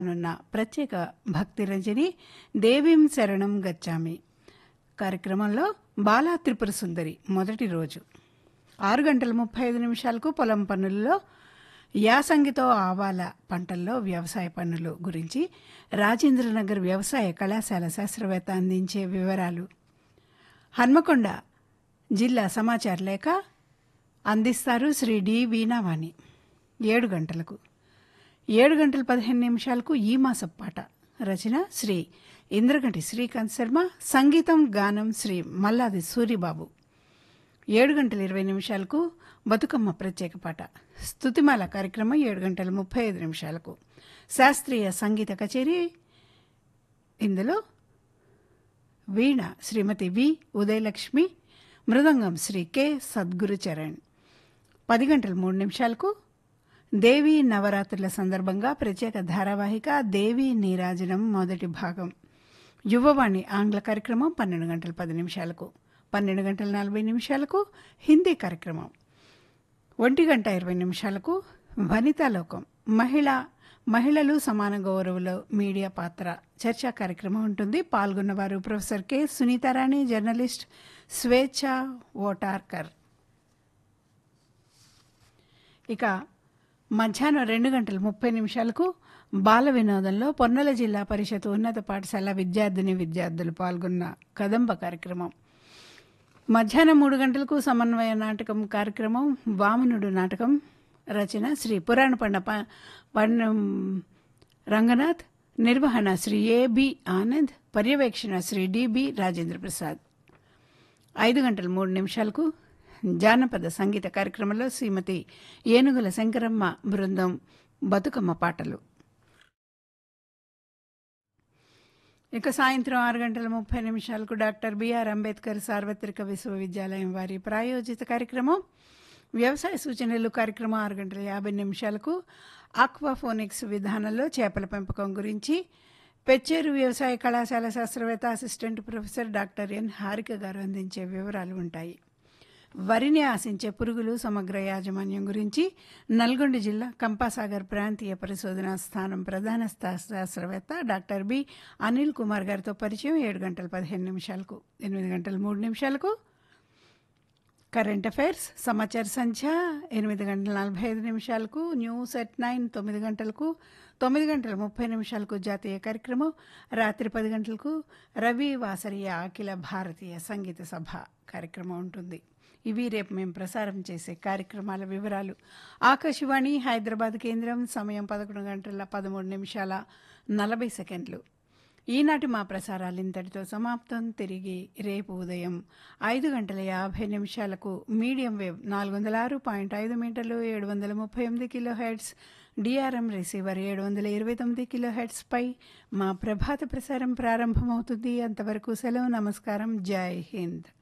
నున్న ప్రత్యేక భక్తి రంజని దేవీం శరణం గచ్చామి కార్యక్రమంలో బాలా త్రిపుర సుందరి మొదటి రోజు ఆరు గంటల ముప్పై ఐదు నిమిషాలకు పొలం పనుల్లో యాసంగితో ఆవాల పంటల్లో వ్యవసాయ పనులు గురించి రాజేంద్రనగర్ వ్యవసాయ కళాశాల శాస్త్రవేత్త అందించే వివరాలు హన్మకొండ జిల్లా సమాచార లేఖ అందిస్తారు శ్రీ డి వీణావాణి ఏడు గంటలకు ఏడు గంటల పదిహేను నిమిషాలకు ఈ మాస పాట రచన శ్రీ ఇంద్రగంటి శ్రీకాంత్ శర్మ సంగీతం గానం శ్రీ మల్లాది సూరిబాబు ఏడు గంటల ఇరవై నిమిషాలకు బతుకమ్మ ప్రత్యేక పాట స్తుతిమాల కార్యక్రమం ఏడు గంటల ముప్పై ఐదు నిమిషాలకు శాస్త్రీయ సంగీత కచేరీ ఇందులో వీణ శ్రీమతి వి ఉదయలక్ష్మి మృదంగం శ్రీ కె సద్గురు చరణ్ పది గంటల మూడు నిమిషాలకు దేవీ నవరాత్రుల సందర్భంగా ప్రత్యేక ధారావాహిక దేవీ నీరాజనం మొదటి భాగం యువవాణి ఆంగ్ల కార్యక్రమం పన్నెండు గంటల పది నిమిషాలకు పన్నెండు గంటల నలభై నిమిషాలకు హిందీ కార్యక్రమం ఒంటి గంట ఇరవై నిమిషాలకు వనితాలోకం మహిళ మహిళలు సమాన గౌరవులో మీడియా పాత్ర చర్చా కార్యక్రమం ఉంటుంది పాల్గొన్నవారు professor K Sunitarani journalist Swecha Votarkar ఇక మధ్యాహ్నం రెండు గంటల ముప్పై నిమిషాలకు బాల వినోదంలో పొన్నల జిల్లా పరిషత్ ఉన్నత పాఠశాల విద్యార్థిని విద్యార్థులు పాల్గొన్న కదంబ కార్యక్రమం మధ్యాహ్నం మూడు గంటలకు సమన్వయ నాటకం కార్యక్రమం వామనుడు నాటకం రచన శ్రీ పురాణ పండ ప- పండ రంగనాథ్ నిర్వహణ శ్రీ ఏబి ఆనంద్ పర్యవేక్షణ శ్రీ డిబి రాజేంద్ర ప్రసాద్ ఐదు గంటల మూడు నిమిషాలకు జానపద సంగీత కార్యక్రమంలో శ్రీమతి ఏనుగుల శంకరమ్మ బృందం బతుకమ్మ పాటలు ఇక సాయంత్రం ఆరు గంటల ముప్పై నిమిషాలకు డాక్టర్ బిఆర్ అంబేద్కర్ సార్వత్రిక విశ్వవిద్యాలయం వారి ప్రాయోజిత కార్యక్రమం వ్యవసాయ సూచనలు కార్యక్రమం ఆరు గంటల యాభై నిమిషాలకు ఆక్వాఫోనిక్స్ విధానంలో చేపల పెంపకం గురించి పెచ్చేరు వ్యవసాయ కళాశాల శాస్త్రవేత్త assistant professor doctor N Harika గారు అందించే వివరాలు ఉంటాయి వరిని ఆశించే పురుగులు సమగ్ర యాజమాన్యం గురించి నల్గొండ జిల్లా కంపాసాగర్ ప్రాంతీయ పరిశోధనా స్థానం ప్రధాన స్థా- శాస్త్రవేత్త డాక్టర్ బి అనిల్ కుమార్ గారితో పరిచయం ఏడు గంటల పదిహేను నిమిషాలకు ఎనిమిది గంటల మూడు నిమిషాలకు కరెంట్ అఫైర్స్ సమాచార సంఖ్య ఎనిమిది గంటల నలభై ఐదు నిమిషాలకు న్యూస్ ఎట్ నైన్ తొమ్మిది గంటలకు తొమ్మిది గంటల ముప్పై నిమిషాలకు జాతీయ కార్యక్రమం రాత్రి పది గంటలకు రవి వాసరియ అఖిల భారతీయ సంగీత సభ కార్యక్రమం ఉంటుంది ఇవి రేపు మేము ప్రసారం చేసే కార్యక్రమాల వివరాలు ఆకాశవాణి హైదరాబాద్ కేంద్రం సమయం పదకొండు గంటల పదమూడు నిమిషాల నలభై సెకండ్లు ఈనాటి మా ప్రసారాలు ఇంతటితో సమాప్తం తిరిగి రేపు ఉదయం ఐదు గంటల యాభై నిమిషాలకు మీడియం వేవ్ నాలుగు వందల ఆరు పాయింట్ ఐదు మీటర్లు ఏడు వందల ముప్పై ఎనిమిది కిలో హెడ్స్ డిఆర్ఎం రిసీవర్ ఏడు వందల ఇరవై తొమ్మిది కిలో హెడ్స్ పై మా ప్రభాత ప్రసారం ప్రారంభమవుతుంది అంతవరకు సెలవు నమస్కారం జై హింద్